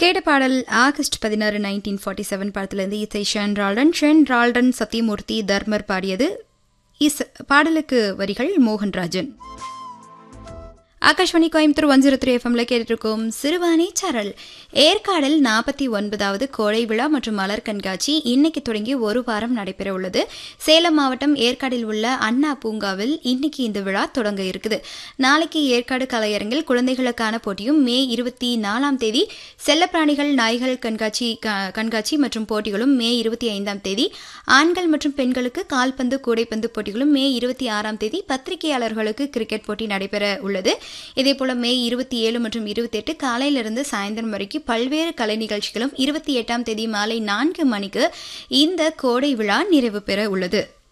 கேட்ட பாடல் ஆகஸ்ட் பதினாறு நைன்டீன் ஃபார்ட்டி செவன் படத்திலிருந்து இசை ஷன் ரால்டன் ஷென் ரால்டன் சத்யமூர்த்தி தர்மர் பாடியது இஸ் பாடலுக்கு வரிகள் Mohanrajan Akashvani Coimbatore one zero three எஃப்எம்ல கேட்டுருக்கோம் சிறுவாணி சரல் ஏற்காடில் நாற்பத்தி ஒன்பதாவது கோடை விழா மற்றும் மலர் கண்காட்சி இன்னைக்கு தொடங்கி ஒரு வாரம் நடைபெற உள்ளது சேலம் மாவட்டம் ஏற்காடில் உள்ள அண்ணா பூங்காவில் இன்னைக்கு இந்த விழா தொடங்க இருக்குது நாளைக்கு ஏற்காடு கலையரங்கில் குழந்தைகளுக்கான போட்டியும் மே இருபத்தி நாலாம் தேதி செல்லப்பிராணிகள் நாய்கள் கண்காட்சி கண்காட்சி மற்றும் போட்டிகளும் மே இருபத்தி ஐந்தாம் தேதி ஆண்கள் மற்றும் பெண்களுக்கு கால்பந்து கூடைப்பந்து போட்டிகளும் மே இருபத்தி ஆறாம் தேதி பத்திரிகையாளர்களுக்கு கிரிக்கெட் போட்டி நடைபெற உள்ளது இதேபோல மே இருபத்தி ஏழு மற்றும் இருபத்தி எட்டு காலையிலிருந்து சாயந்தரம் வரைக்கும் பல்வேறு கலை நிகழ்ச்சிகளும் இருபத்தி எட்டாம் தேதி மாலை நான்கு மணிக்கு இந்த கோடை விழா நிறைவு பெற உள்ளது